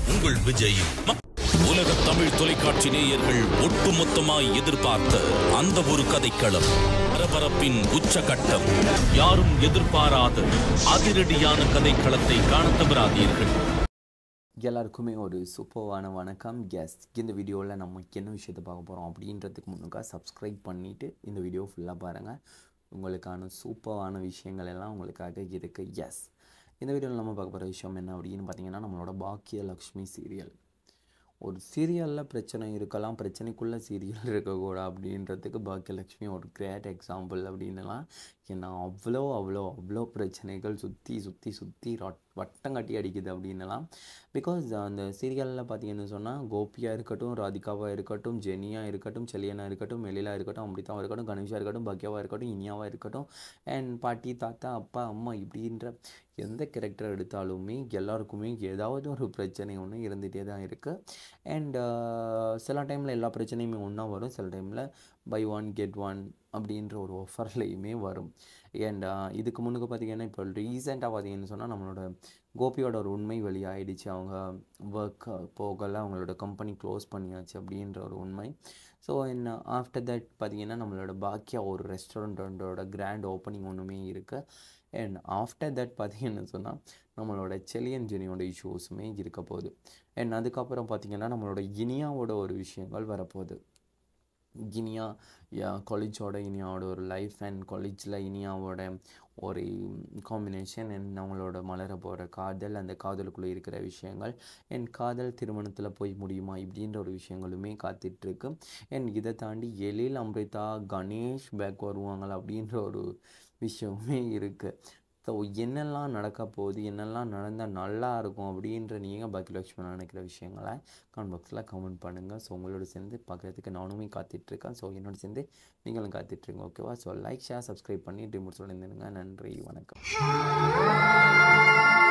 உங்கள் விஜய் உலக தமிழ் தொலைக்காட்சி நேயர்கள் ஒட்டுமொத்தமாய் எதிர்பார்த்த அந்த ஒரு கதைக்களம் பரபரப்பின் உச்சகட்டம் யாரும் எதிர்பாராத அதிரடியான கதைக்களத்தை காணத் தவறாதீர்கள் எல்லாருக்குமே ஒரு சூப்பர்வான வணக்கம் எஸ் இந்த வீடியோவில் நம்ம என்ன விஷயத்தை பார்க்க போகிறோம் அப்படின்றதுக்கு முன்னுக்கா சப்ஸ்கிரைப் பண்ணிவிட்டு இந்த வீடியோ ஃபுல்லாக பாருங்கள் உங்களுக்கான சூப்பரான விஷயங்கள் எல்லாம் உங்களுக்காக இருக்குது எஸ் இந்த வீடியோவில் நம்ம பார்க்க போகிற விஷயம் என்ன அப்படின்னு பார்த்தீங்கன்னா நம்மளோட பாக்கிய லக்ஷ்மி சீரியல் ஒரு சீரியலில் பிரச்சனை இருக்கலாம் பிரச்சனைக்குள்ளே சீரியல் இருக்கக்கூடாது அப்படின்றதுக்கு பாக்கியலட்சுமி ஒரு கிரேட் எக்ஸாம்பிள் அப்படின்னுலாம் ஏன்னா அவ்வளோ அவ்வளோ அவ்வளோ பிரச்சனைகள் சுற்றி சுற்றி சுற்றி வட்டம் கட்டி அடிக்குது அப்படின்னுலாம் பிகாஸ் அந்த சீரியலில் பார்த்தீங்கன்னு சொன்னால் கோபியாக இருக்கட்டும் ராதிகாவாக இருக்கட்டும் ஜெனியாக இருக்கட்டும் செலியனாக இருக்கட்டும் மெலிலா இருக்கட்டும் அம்ரிதாவாக இருக்கட்டும் கணேஷாக இருக்கட்டும் பாக்கியாவாக இருக்கட்டும் இனியாவாக இருக்கட்டும் அண்ட் பாட்டி தாத்தா அப்பா அம்மா இப்படின்ற எந்த கேரக்டர் எடுத்தாலுமே எல்லாருக்குமே ஏதாவது ஒரு பிரச்சனை ஒன்று இருந்துகிட்டே தான் இருக்குது அண்ட் சில டைமில் எல்லா பிரச்சனையுமே ஒன்றா வரும் சில டைமில் பை ஒன் கெட் ஒன் அப்படின்ற ஒரு ஆஃபர்லேயுமே வரும் அண்ட் இதுக்கு முன்னுக்கு பார்த்தீங்கன்னா இப்போ ரீசெண்டாக பார்த்தீங்கன்னு சொன்னால் நம்மளோட கோபியோட ஒரு உண்மை வெளியாகிடுச்சு அவங்க ஒர்க் போகலை அவங்களோட கம்பெனி க்ளோஸ் பண்ணியாச்சு அப்படின்ற ஒரு உண்மை ஸோ என்ன ஆஃப்டர் தட் பார்த்தீங்கன்னா நம்மளோட பாக்கியா ஒரு ரெஸ்டாரண்ட்டோட கிராண்ட் ஓப்பனிங் ஒன்றுமே இருக்குது அண்ட் ஆஃப்டர் தட் பார்த்தீங்கன்னு சொன்னால் நம்மளோட செலியன் ஜெனியோட இஷ்யூஸுமே இருக்க போகுது அண்ட் அதுக்கப்புறம் பார்த்தீங்கன்னா நம்மளோட இனியாவோட ஒரு விஷயங்கள் வரப்போகுது இனியா காலேஜோட இனியாவோட ஒரு லைஃப் அண்ட் காலேஜில் இனியாவோட ஒரு காம்பினேஷன் அண்ட் அவங்களோட மலர போகிற காதல் அந்த காதலுக்குள்ளே இருக்கிற விஷயங்கள் என் காதல் திருமணத்தில் போய் முடியுமா இப்படின்ற ஒரு விஷயங்களுமே காத்துட்ருக்கு அண்ட் இதை தாண்டி எழில் அம்ரிதா கணேஷ் பேக் வருவாங்களா அப்படின்ற ஒரு விஷயமே இருக்குது ஸோ என்னெல்லாம் நடக்க போகுது என்னெல்லாம் நடந்தால் நல்லா இருக்கும் அப்படின்ற நீங்கள் பாக்கியலட்சுமி நினைக்கிற விஷயங்களை கமெண்ட் பாக்ஸில் கமெண்ட் பண்ணுங்கள் ஸோ உங்களோட சேர்ந்து பார்க்குறதுக்கு நானுமே காத்துட்ருக்கேன் ஸோ என்னோட சேர்ந்து நீங்களும் காத்துட்ருங்க ஓகேவா ஸோ லைக் ஷேர் சப்ஸ்கிரைப் பண்ணி டிமோட் சொல்லியிருந்துங்க நன்றி வணக்கம்